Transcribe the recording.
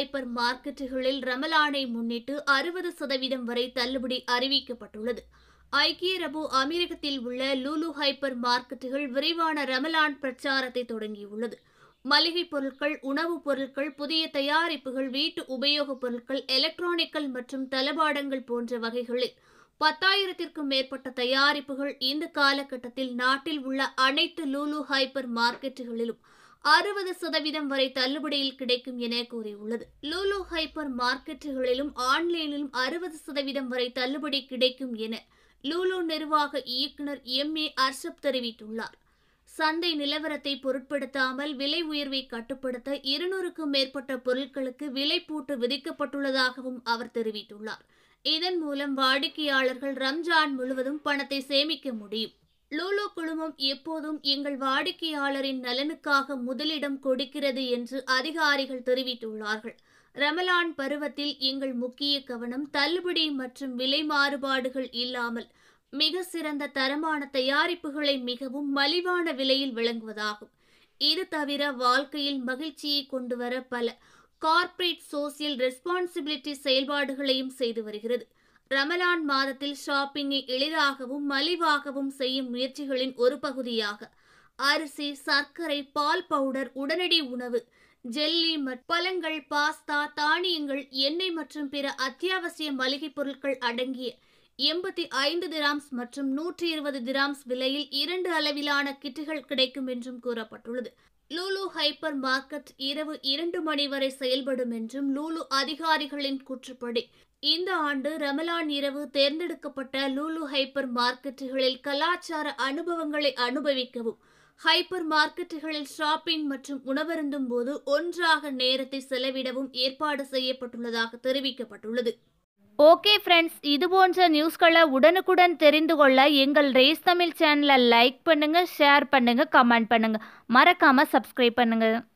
hyper மார்க்கெட்டுகளில் ரமலானை முன்னிட்டு அறுபது சதவீதம் வரை தள்ளுபடி அறிவிக்கப்பட்டுள்ளது ஐக்கிய அரபு அமீரகத்தில் உள்ள லூலு ஹைப்பர் மார்க்கெட்டுகள் விரைவான ரமலான் பிரச்சாரத்தை தொடங்கியுள்ளது மளிகைப் பொருட்கள் உணவுப் பொருட்கள் புதிய தயாரிப்புகள் வீட்டு உபயோகப் பொருட்கள் எலக்ட்ரானிக்கல் மற்றும் தளபாடங்கள் போன்ற வகைகளில் பத்தாயிரத்திற்கும் மேற்பட்ட தயாரிப்புகள் இந்த காலகட்டத்தில் நாட்டில் உள்ள அனைத்து லூலு ஹைப்பர் மார்க்கெட்டுகளிலும் அறுபது சதவீதம் வரை தள்ளுபடியில் கிடைக்கும் என கூறியுள்ளது லூலு ஹைப்பர் மார்க்கெட்டுகளிலும் ஆன்லைனிலும் அறுபது சதவீதம் வரை தள்ளுபடி கிடைக்கும் என லூலு நிர்வாக இயக்குனர் எம் ஏ அர்ஷப் தெரிவித்துள்ளார் சந்தை நிலவரத்தை பொருட்படுத்தாமல் விலை உயர்வை கட்டுப்படுத்த இருநூறுக்கும் மேற்பட்ட பொருட்களுக்கு விலை பூட்டு விதிக்கப்பட்டுள்ளதாகவும் அவர் தெரிவித்துள்ளார் இதன் மூலம் வாடிக்கையாளர்கள் ரம்ஜான் முழுவதும் பணத்தை சேமிக்க முடியும் லூலு குழுமம் எப்போதும் எங்கள் வாடிக்கையாளரின் நலனுக்காக முதலிடம் கொடுக்கிறது என்று அதிகாரிகள் தெரிவித்துள்ளார்கள் ரமலான் பருவத்தில் எங்கள் முக்கிய கவனம் தள்ளுபடி மற்றும் விலை மாறுபாடுகள் இல்லாமல் மிக சிறந்த தரமான தயாரிப்புகளை மிகவும் மலிவான விலையில் வழங்குவதாகும் இது தவிர வாழ்க்கையில் மகிழ்ச்சியை கொண்டு வர பல கார்ப்பரேட் சோசியல் ரெஸ்பான்சிபிலிட்டி செயல்பாடுகளையும் செய்து வருகிறது ரமலான் மாதத்தில் ஷாப்பிங்கை எளிதாகவும் மலிவாகவும் செய்யும் முயற்சிகளின் ஒரு பகுதியாக அரிசி சர்க்கரை பால் பவுடர் உடனடி உணவு ஜெல்லி பழங்கள் பாஸ்தா தானியங்கள் எண்ணெய் மற்றும் பிற அத்தியாவசிய மளிகைப் பொருட்கள் அடங்கிய எண்பத்தி ஐந்து திராம்ஸ் மற்றும் நூற்றி இருபது திராம்ஸ் விலையில் இரண்டு அளவிலான கிட்டுகள் கிடைக்கும் என்றும் கூறப்பட்டுள்ளது லூலு ஹைப்பர் மார்க்கெட் இரவு இரண்டு மணி வரை செயல்படும் என்றும் லூலு அதிகாரிகளின் கூற்றுப்படி இந்த ஆண்டு ரமலான் இரவு தேர்ந்தெடுக்கப்பட்ட லூலு ஹைப்பர் மார்க்கெட்டுகளில் கலாச்சார அனுபவங்களை அனுபவிக்கவும் ஹைப்பர் மார்க்கெட்டுகளில் ஷாப்பிங் மற்றும் உணவருந்தும் போது ஒன்றாக நேரத்தை செலவிடவும் ஏற்பாடு செய்யப்பட்டுள்ளதாக தெரிவிக்கப்பட்டுள்ளது ஓகே ஃப்ரெண்ட்ஸ் இது போன்ற நியூஸ்களை உடனுக்குடன் தெரிந்து கொள்ள எங்கள் ரேஸ் தமிழ் சேனலை லைக் பண்ணுங்கள் ஷேர் பண்ணுங்கள் கமெண்ட் பண்ணுங்கள் மறக்காமல் சப்ஸ்கிரைப் பண்ணுங்கள்